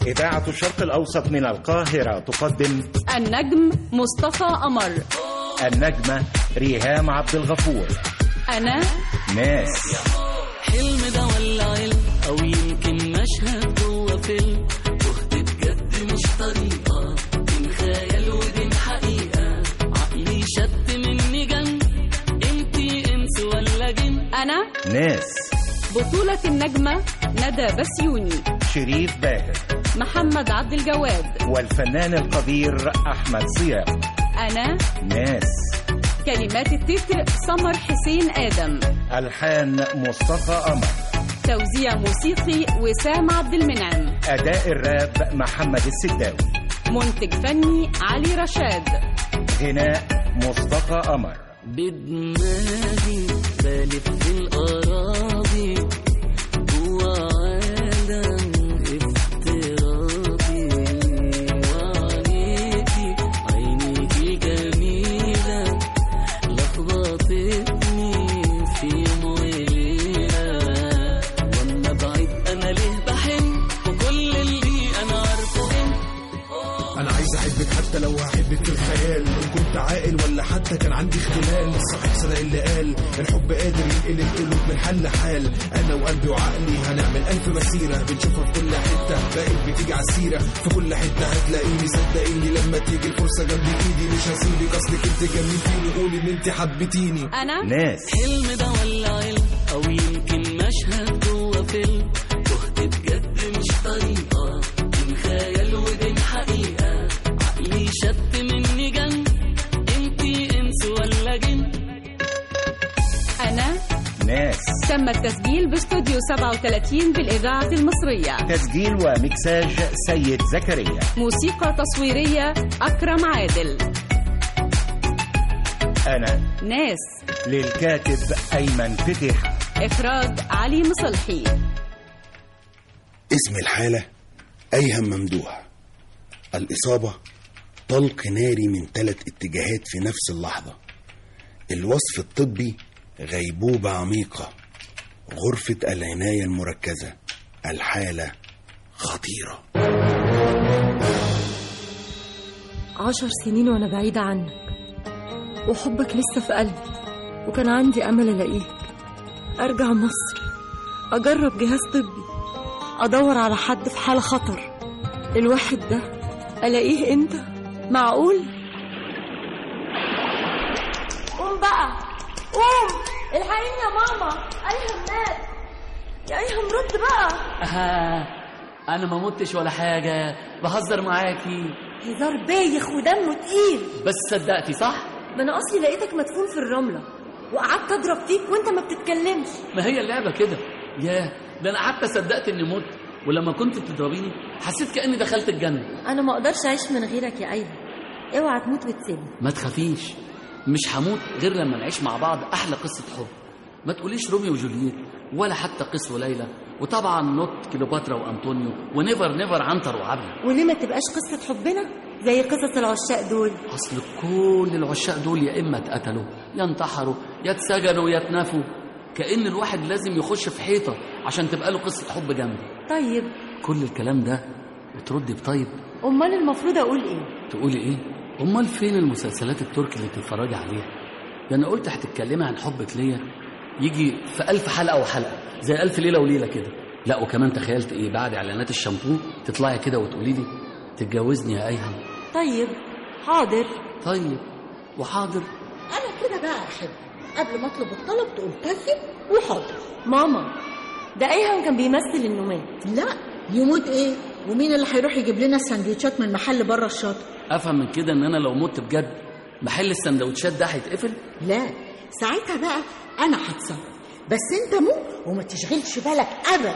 إذاعة الشرق الأوسط من القاهرة تقدم النجم مصطفى قمر النجمة ريهام عبد الغفور أنا ناس حلم ده ولا علم او يمكن مشهد جوه فيلم تهت بجد مش طريقه بين خيال وبين حقيقه عقلي شد مني جن انتي انس ولا جن أنا ناس بطولة النجمة ندى بسيوني شريف باهر محمد عبد الجواد والفنان القدير أحمد صيام أنا ناس كلمات التتر سمر حسين آدم ألحان مصطفى قمر توزيع موسيقي وسام عبد المنعم أداء الراب محمد السداوي منتج فني علي رشاد غناء مصطفى قمر بدماغي بلف في الأراضي جوا عالم افتراضي وعليكي عينيكي جميلة لخبطتني في يوم وليلة وانا بعيد انا ليه بحن وكل اللي انا عارفه انت انا عايز احبك حتى لو هحبك في الخيال ان كنت عاقل ولا حتى كان عندي اختلال صاحب صدق اللي قال الحب قادر ينقل القلوب من حل لحال انا وقلبي وعقلي هنعمل الف مسيره بنشوفها في كل حته بقت بتيجي على السيره في كل حته هتلاقيني صدقيني لما تيجي الفرصه جنب ايدي مش هسيبك اصلك انت جننتيني قولي ان انت حبيتيني أنا ناس حلم ده ولا علم او يمكن مشهد جوه فيلم تهت بجد مش طريقه بين خيال وبين حقيقه عقلي شد مني جن انتي انس ولا جن أنا ناس تم التسجيل باستوديو 37 بالإذاعة المصرية تسجيل ومكساج سيد زكريا موسيقى تصويرية أكرم عادل أنا ناس للكاتب أيمن فتح إخراج علي مصلحي اسم الحالة أيهم ممدوح الإصابة طلق ناري من ثلاث اتجاهات في نفس اللحظة الوصف الطبي غيبوبة عميقة غرفة العناية المركزة الحالة خطيرة عشر سنين وأنا بعيدة عنك وحبك لسه في قلبي وكان عندي أمل ألاقيك أرجع مصر أجرب جهاز طبي أدور على حد في حالة خطر الواحد ده ألاقيه أنت معقول؟ قوم بقى قوم الحقيني يا ماما ايهم مات يا ايهم رد بقى آه انا ما متش ولا حاجه بهزر معاكي هزار بايخ ودمه تقيل بس صدقتي صح ما انا اصلي لقيتك مدفون في الرمله وقعدت اضرب فيك وانت ما بتتكلمش ما هي اللعبه كده ياه ده انا حتى صدقت اني مت ولما كنت بتضربيني حسيت كاني دخلت الجنه انا ما اقدرش اعيش من غيرك يا ايهم اوعى تموت وتسيبني ما تخافيش مش هموت غير لما نعيش مع بعض احلى قصه حب ما تقوليش روميو وجولييت ولا حتى قيس وليلى وطبعا نوت كليوباترا وانطونيو ونيفر نيفر عنتر وعبله وليه ما تبقاش قصه حبنا زي قصص العشاق دول اصل كل العشاق دول يا اما اتقتلوا يا انتحروا يا اتسجنوا يا اتنفوا كأن الواحد لازم يخش في حيطة عشان تبقى له قصة حب جنبي طيب كل الكلام ده وتردي بطيب امال المفروض اقول ايه تقولي ايه امال فين المسلسلات التركي اللي بتتفرجي عليها ده انا قلت هتتكلمي عن حبك ليا يجي في ألف حلقة وحلقة زي ألف ليلة وليلة كده لا وكمان تخيلت ايه بعد اعلانات الشامبو تطلعي كده وتقولي لي تتجوزني يا ايهم طيب حاضر طيب وحاضر انا كده بقى احب قبل ما اطلب الطلب تقول طيب وحاضر ماما ده ايهم كان بيمثل انه مات لا يموت ايه ومين اللي هيروح يجيب لنا السندوتشات من محل بره الشاطئ افهم من كده ان انا لو مت بجد محل السندوتشات ده هيتقفل لا ساعتها بقى انا هتصرف بس انت مو وما تشغلش بالك ابدا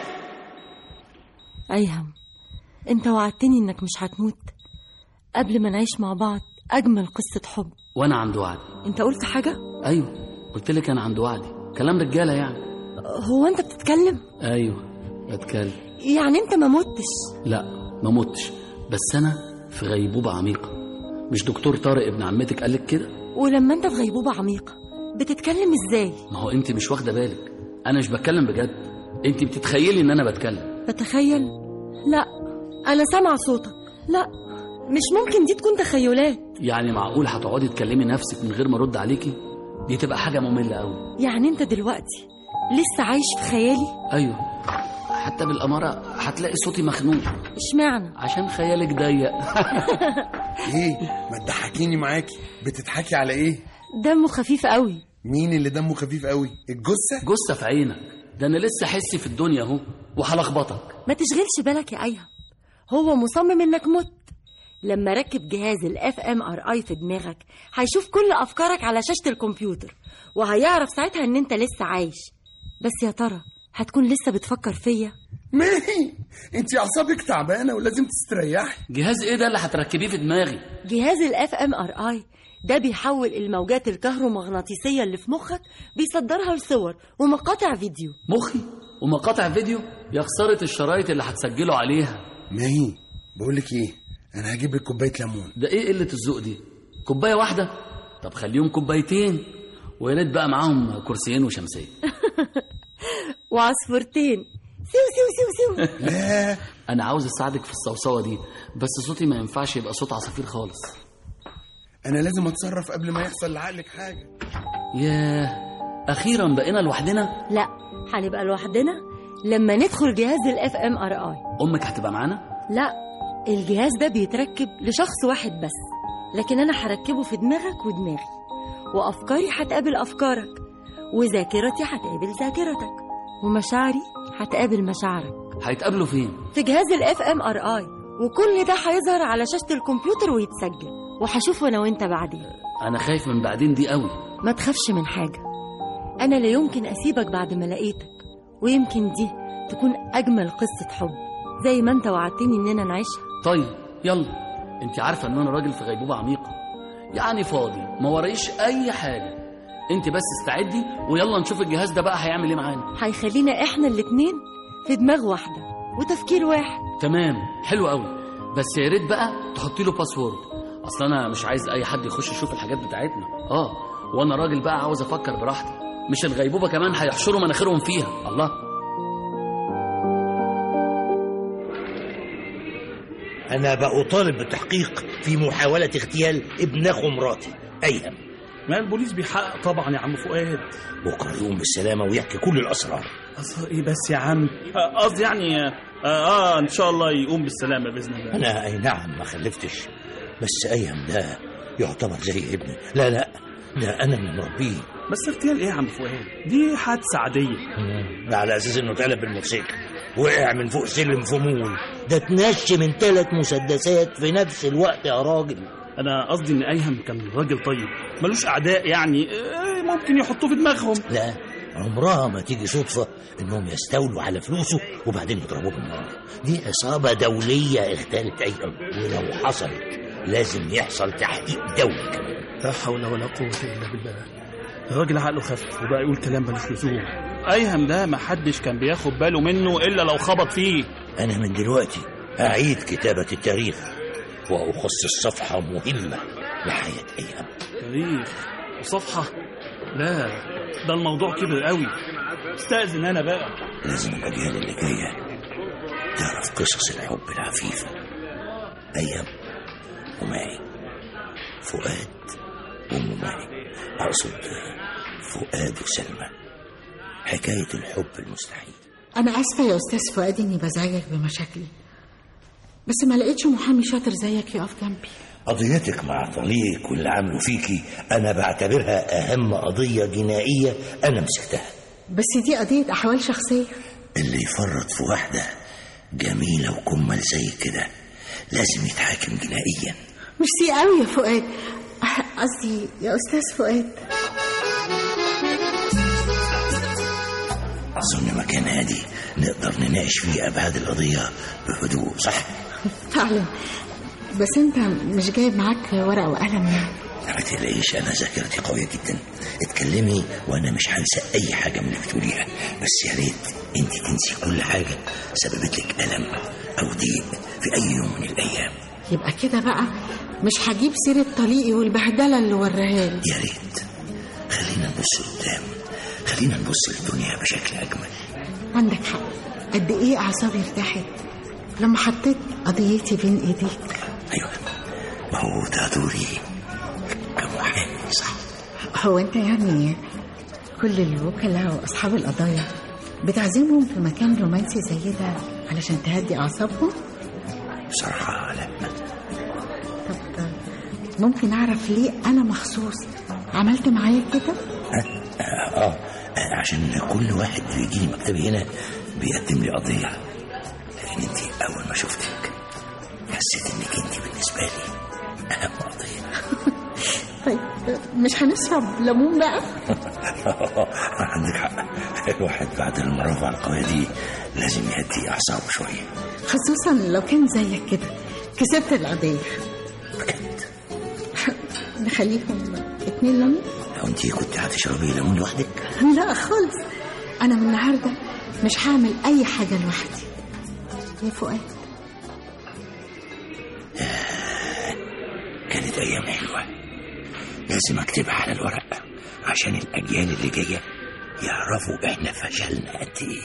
أيهم أنت وعدتني إنك مش هتموت قبل ما نعيش مع بعض أجمل قصة حب وانا عند وعدي أنت قلت حاجة؟ ايوه قلت لك انا عند وعدي كلام رجاله يعني هو أنت بتتكلم؟ ايوه بتكلم يعني أنت ما متش لا ما متش بس انا في غيبوبه عميقه مش دكتور طارق ابن عمتك قال لك كده ولما أنت في غيبوبة عميقة بتتكلم إزاي؟ ما هو انت مش واخده بالك انا مش بتكلم بجد انت بتتخيلي ان انا بتكلم بتخيل؟ لا انا سامعه صوتك لا مش ممكن دي تكون تخيلات يعني معقول هتقعدي تكلمي نفسك من غير ما ارد عليكي دي تبقى حاجه ممله قوي يعني انت دلوقتي لسه عايش في خيالي ايوه حتى بالاماره هتلاقي صوتي مخنوق اشمعنى عشان خيالك ضيق ايه ما تضحكيني معاكي بتضحكي على ايه دمه خفيف قوي مين اللي دمه خفيف قوي الجثه جثه في عينك ده انا لسه حسي في الدنيا اهو وهلخبطك ما تشغلش بالك يا ايها هو مصمم انك مت لما ركب جهاز الاف ام ار اي في دماغك هيشوف كل افكارك على شاشه الكمبيوتر وهيعرف ساعتها ان انت لسه عايش بس يا ترى هتكون لسه بتفكر فيا ماهي انت اعصابك تعبانه ولازم تستريحي جهاز ايه ده اللي هتركبيه في دماغي جهاز الاف ام ار اي ده بيحول الموجات الكهرومغناطيسيه اللي في مخك بيصدرها لصور ومقاطع فيديو مخي ومقاطع فيديو يا خساره الشرايط اللي هتسجلوا عليها ماهي بقول لك ايه انا هجيب لك كوبايه ليمون ده ايه قله الذوق دي كوبايه واحده طب خليهم كوبايتين ويا ريت بقى معاهم كرسيين وشمسيه وعصفورتين سيو سيو سيو سيو لا انا عاوز اساعدك في الصوصوه دي بس صوتي ما ينفعش يبقى صوت عصافير خالص انا لازم اتصرف قبل ما يحصل لعقلك حاجه ياه اخيرا بقينا لوحدنا لا هنبقى لوحدنا لما ندخل جهاز الاف ام ار اي امك هتبقى معانا لا الجهاز ده بيتركب لشخص واحد بس لكن انا هركبه في دماغك ودماغي وافكاري هتقابل افكارك وذاكرتي هتقابل ذاكرتك ومشاعري هتقابل مشاعرك هيتقابلوا فين في جهاز الاف ام ار اي وكل ده هيظهر على شاشه الكمبيوتر ويتسجل وهشوفه انا وانت بعدين انا خايف من بعدين دي قوي ما تخافش من حاجه انا لا يمكن اسيبك بعد ما لقيتك ويمكن دي تكون اجمل قصه حب زي ما انت وعدتني اننا نعيشها طيب يلا انت عارفه ان انا راجل في غيبوبه عميقه يعني فاضي ما ورايش اي حاجه انت بس استعدي ويلا نشوف الجهاز ده بقى هيعمل ايه معانا هيخلينا احنا الاتنين في دماغ واحده وتفكير واحد تمام حلو قوي بس يا ريت بقى تحطي له باسورد اصل انا مش عايز اي حد يخش يشوف الحاجات بتاعتنا اه وانا راجل بقى عاوز افكر براحتي مش الغيبوبه كمان هيحشروا مناخيرهم فيها الله أنا بأطالب بالتحقيق في محاولة اغتيال ابن أخو مراتي أيهم ما البوليس بيحقق طبعا يا عم فؤاد بكرة يقوم بالسلامة ويحكي كل الأسرار أصل ايه بس يا عم آه، قصدي يعني آه, اه ان شاء الله يقوم بالسلامه باذن الله أنا أي نعم ما خلفتش بس أيهم ده يعتبر زي ابني لا لا ده أنا اللي مربيه بس اغتيال ايه يا عم فؤاد دي حادثه عاديه ده على أساس إنه اتقلب بالموتوسيكل وقع من فوق سلم في مول ده اتنش من ثلاث مسدسات في نفس الوقت يا راجل انا قصدي ان ايهم كان راجل طيب ملوش اعداء يعني آه ممكن يحطوه في دماغهم لا عمرها ما تيجي صدفة انهم يستولوا على فلوسه وبعدين يضربوه بالنار دي عصابة دولية اغتالت ايهم ولو حصلت لازم يحصل تحقيق دولي كمان لا حول ولا قوه الا بالله الراجل عقله خف وبقى يقول كلام ملوش لزوم ايهم ده ما حدش كان بياخد باله منه الا لو خبط فيه انا من دلوقتي اعيد كتابة التاريخ واخصص صفحة مهمة لحياة ايهم تاريخ وصفحه لا ده الموضوع كبر قوي استاذن انا بقى لازم الاجيال اللي جاية تعرف قصص الحب العفيفة ايام وماي فؤاد وام ماي اقصد فؤاد وسلمى حكاية الحب المستحيل أنا آسفة يا أستاذ فؤاد إني بزعجك بمشاكلي بس ما لقيتش محامي شاطر زيك يقف جنبي قضيتك مع طليقك واللي عملوا فيكي أنا بعتبرها أهم قضية جنائية أنا مسكتها بس دي قضية أحوال شخصية اللي يفرط في واحدة جميلة وكمل زي كده لازم يتحاكم جنائيا ميرسي قوي يا فؤاد قصدي يا أستاذ فؤاد أظن مكان هادي نقدر نناقش فيه أبعاد القضية بهدوء صح؟ فعلا بس أنت مش جايب معاك ورقة وقلم يعني ما تقلقيش أنا ذاكرتي قوية جدا اتكلمي وأنا مش هنسى أي حاجة من اللي بتقوليها بس يا ريت أنت تنسي كل حاجة سببت لك ألم أو ضيق في أي يوم من الأيام يبقى كده بقى مش هجيب سيرة طليقي والبهدلة اللي وراها لي يا ريت خلينا نبص قدام خلينا نبص للدنيا بشكل أجمل عندك حق قد إيه أعصابي ارتاحت لما حطيت قضيتي بين ايديك ايوه ما هو ده دوري كمحامي صح هو انت يعني كل الوكلاء واصحاب القضايا بتعزمهم في مكان رومانسي زي ده علشان تهدي اعصابهم بصراحة لا طب ممكن اعرف ليه انا مخصوص عملت معايا كده آه, آه, آه عشان كل واحد بيجي لي مكتبي هنا بيقدم لي قضية لكن انت أول ما شفتك حسيت انك انت بالنسبة لي أهم قضية طيب مش هنشرب ليمون بقى عندك حق الواحد بعد المرافعة القوية دي لازم يهدي أعصابه شوية خصوصا لو كان زيك كده كسبت القضية نخليهم اتنين ليمون لو انت كنت هتشربي ليمون لوحدك لا خالص انا من النهارده مش هعمل اي حاجه لوحدي يا فؤاد كانت أيام حلوة لازم أكتبها على الورق عشان الأجيال اللي جاية يعرفوا إحنا فشلنا قد إيه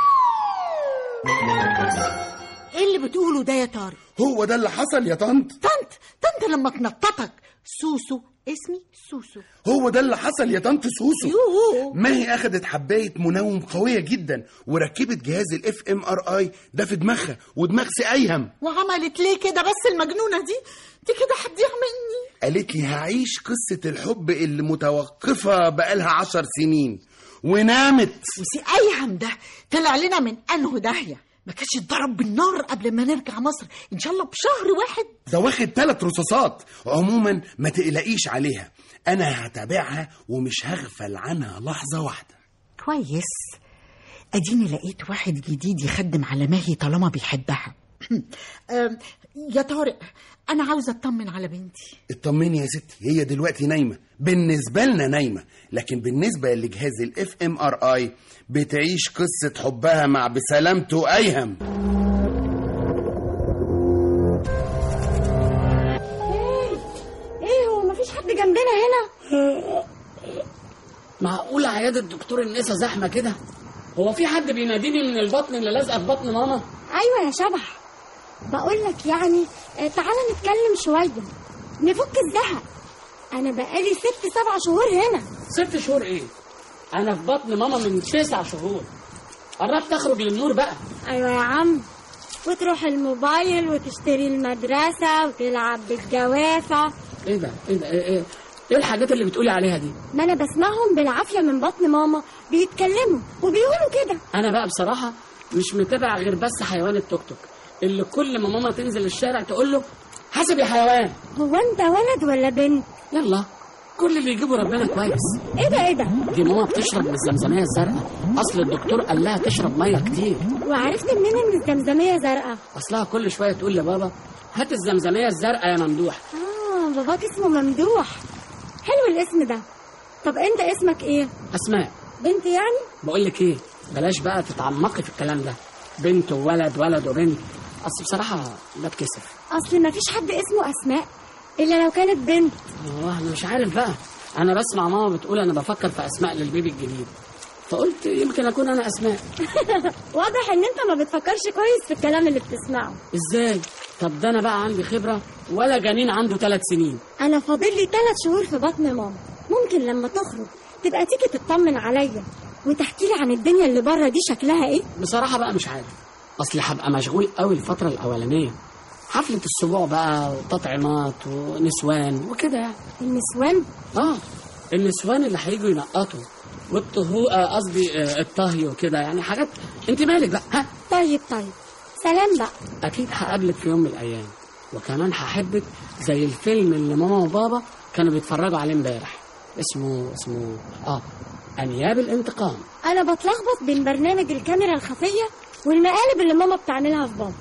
ايه اللي بتقوله ده يا طارق هو ده اللي حصل يا طنط طنط طنط لما تنططك سوسو اسمي سوسو هو ده اللي حصل يا طنط سوسو يوه. ما هي اخدت حبايه منوم قويه جدا وركبت جهاز الاف ام ار اي ده في دماغها ودماغ سي ايهم وعملت ليه كده بس المجنونه دي دي كده هتضيع مني قالت لي هعيش قصه الحب اللي متوقفه بقالها عشر سنين ونامت وسي ايهم ده طلع لنا من انه داهيه ما كانش اتضرب بالنار قبل ما نرجع مصر ان شاء الله بشهر واحد ده واخد ثلاث رصاصات عموما ما تقلقيش عليها انا هتابعها ومش هغفل عنها لحظه واحده كويس اديني لقيت واحد جديد يخدم على ماهي طالما بيحبها أم، يا طارق انا عاوزه اطمن على بنتي اطمني يا ستي هي دلوقتي نايمه بالنسبه لنا نايمه لكن بالنسبه لجهاز الاف ام ار اي بتعيش قصه حبها مع بسلامته ايهم ايه هو مفيش حد جنبنا هنا معقولة عيادة دكتور النسا زحمة كده هو في حد بيناديني من البطن اللي لازقة في بطن ماما ايوه يا شبح بقول لك يعني آه، تعالى نتكلم شويه نفك الزهق انا بقالي ست سبع شهور هنا ست شهور ايه انا في بطن ماما من تسع شهور قربت اخرج للنور بقى ايوه يا عم وتروح الموبايل وتشتري المدرسه وتلعب بالجوافه ايه ده ايه ده ايه, إيه؟ ايه الحاجات اللي بتقولي عليها دي ما انا بسمعهم بالعافيه من بطن ماما بيتكلموا وبيقولوا كده انا بقى بصراحة مش متابع غير بس حيوان التوك توك اللي كل ما ماما تنزل الشارع تقول له حاسب يا حيوان هو انت ولد ولا بنت يلا كل اللي يجيبه ربنا كويس ايه ده ايه ده دي ماما بتشرب من الزمزمية الزرقاء اصل الدكتور قال لها تشرب مية كتير وعرفت منين ان الزمزميه زرقاء اصلها كل شوية تقول لبابا هات الزمزمية الزرقاء يا ممدوح اه باباك اسمه ممدوح حلو الاسم ده طب انت اسمك ايه اسماء بنت يعني بقول لك ايه بلاش بقى تتعمقي في الكلام ده بنت وولد ولد وبنت اصل بصراحة بتكسف اصل ما فيش حد اسمه اسماء الا لو كانت بنت اه انا مش عارف بقى انا بسمع ماما بتقول انا بفكر في اسماء للبيبي الجديد فقلت يمكن اكون انا اسماء واضح ان انت ما بتفكرش كويس في الكلام اللي بتسمعه ازاي طب ده انا بقى عندي خبرة ولا جنين عنده ثلاث سنين انا فاضل لي ثلاث شهور في بطن ماما ممكن لما تخرج تبقى تيجي تطمن عليا وتحكي لي عن الدنيا اللي بره دي شكلها ايه بصراحة بقى مش عارف اصل هبقى مشغول قوي الفترة الاولانية حفلة السبوع بقى وتطعيمات ونسوان وكده يعني النسوان اه النسوان اللي هيجوا ينقطوا والطهو آه، قصدي آه، الطهي وكده يعني حاجات انت مالك بقى ها طيب طيب سلام بقى اكيد هقابلك في يوم من الايام وكمان هحبك زي الفيلم اللي ماما وبابا كانوا بيتفرجوا عليه امبارح اسمه اسمه اه انياب الانتقام انا بتلخبط بين برنامج الكاميرا الخفيه والمقالب اللي ماما بتعملها في بابا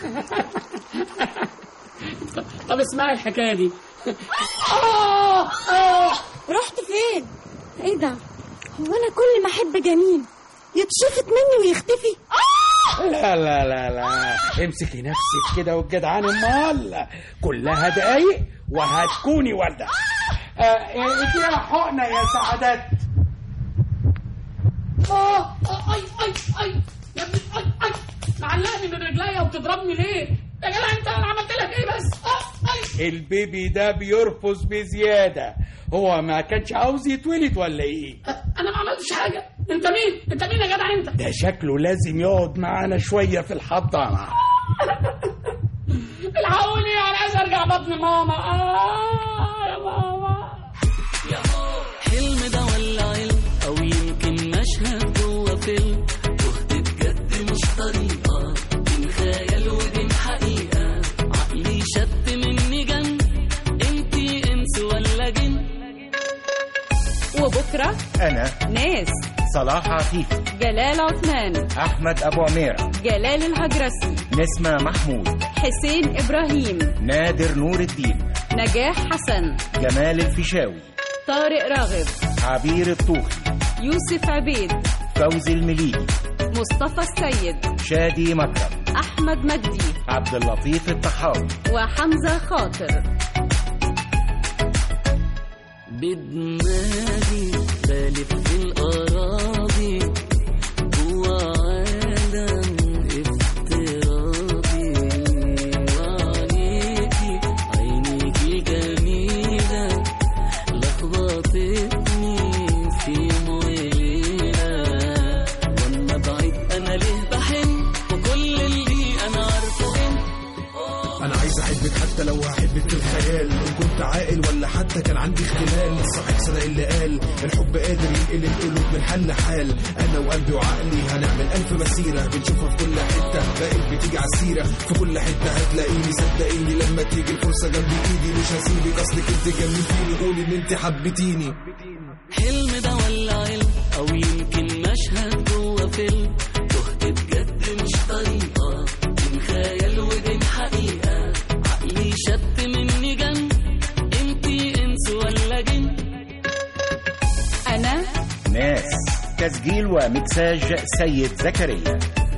طب اسمعي الحكايه دي آه آه رحت فين ايه ده هو انا كل ما احب جنين يتشفط مني ويختفي لا لا لا لا امسكي نفسك كده والجدعان امال كلها دقايق وهتكوني والده آه، اديها حقنه يا سعادات اه آه، اي اي اي يا ابني اي اي معلقني من رجليا بتضربني ليه يا جدع انت انا عملت لك ايه بس آه، أي. البيبي ده بيرفض بزيادة هو ما كانش عاوز يتولد ولا ايه انا ما عملتش حاجه انت مين انت مين يا جدع انت ده شكله لازم يقعد معانا شوية في الحضانة الحقوني انا عايز ارجع بطن ماما آه يا ماما حلم ده ولا علم او يمكن مشهد جوه فيلم تهت بجد مش طريقه بين خيال وبين حقيقه عقلي شت مني جن انتي انس ولا جن وبكرة أنا ناس صلاح عفيفي جلال عثمان أحمد أبو عميرة جلال الهجرسي نسمة محمود حسين إبراهيم نادر نور الدين نجاح حسن جمال الفيشاوي طارق راغب عبير الطوخي يوسف عبيد فوزي المليجي مصطفى السيد شادي مكرم أحمد مجدي عبد اللطيف الطحاوي وحمزة خاطر بدماغي بلف في الأراضي جوا عالم افتراضي وعليكي عينيكي جميلة لخبطتني في مويلة وانا بعيد انا ليه بحن وكل اللي انا عارفه انت انا عايز احبك حتى لو هحبك في الخيال ان كنت عاقل ولا حتى كان عندي اختلال صاحب صدق اللي قال الحب قادر ينقل القلوب من حل لحال انا وقلبي وعقلي هنعمل الف مسيره بنشوفها في كل حته بقيت بتيجي على السيره في كل حته هتلاقيني صدقيني لما تيجي الفرصه جنب ايدي مش هسيبك اصلك انت جننتيني قولي ان انت حبيتيني حلم ده ولا علم او يمكن مشهد جوه فيلم تهت بجد مش طريقه بين خيال وبين حقيقه عقلي شت مني جن انتي انس ولا جن أنا ناس تسجيل ومكساج سيد زكريا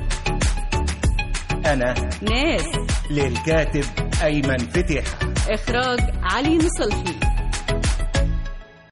أنا ناس للكاتب أيمن فتح إخراج علي نصلحي